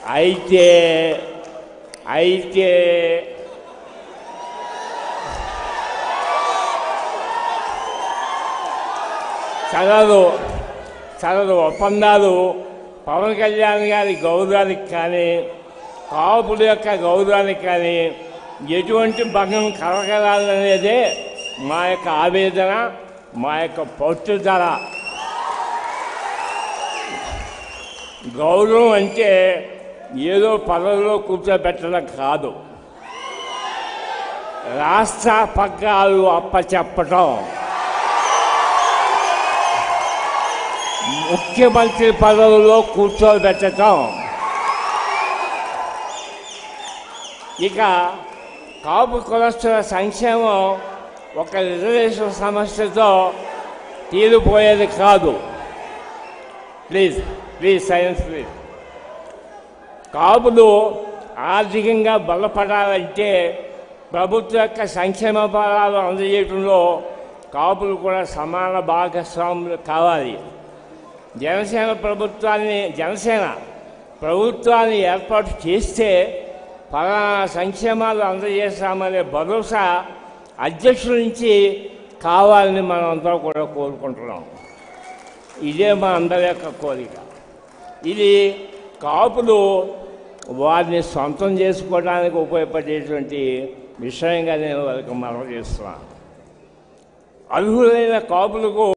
అయితే అయితే చదవదు చదవదు ఒప్పందాలు పవన్ కళ్యాణ్ గారి గౌరవానికి కానీ కాపుల యొక్క గౌరవానికి కానీ ఎటువంటి భంగం కలగలనేదే మా యొక్క ఆవేదన మా యొక్క పట్టుదల గౌరవం అంటే ఏదో పదవిలో కూర్చోబెట్టడం కాదు రాష్ట్ర పగ్గాలు అప్పచెప్పటం ముఖ్యమంత్రి పదవిలో కూర్చోబెట్టడం ఇక కాపు కులస్తుల సంక్షేమం ఒక రిజర్వేషన్ సమస్యతో తీరిపోయేది కాదు ప్లీజ్ ప్లీజ్ సైన్స్ ప్లీజ్ కాపులు ఆర్థికంగా బలపడాలంటే ప్రభుత్వ యొక్క సంక్షేమ ఫలాలు అందజేయడంలో కాపులు కూడా సమాన భాగస్వాములు కావాలి జనసేన ప్రభుత్వాన్ని జనసేన ప్రభుత్వాన్ని ఏర్పాటు చేస్తే ఫలానా సంక్షేమాలు అందజేస్తామనే భరోసా అధ్యక్షుల నుంచి కావాలని మనం అందరం కూడా కోరుకుంటున్నాం ఇదే మా అందరి యొక్క కోరిక ఇది కాపులు వారిని సొంతం చేసుకోవడానికి ఉపయోగపడేటువంటి విషయంగా నేను వాళ్ళకి మనం చేస్తున్నాను అర్హులైన కాపులకు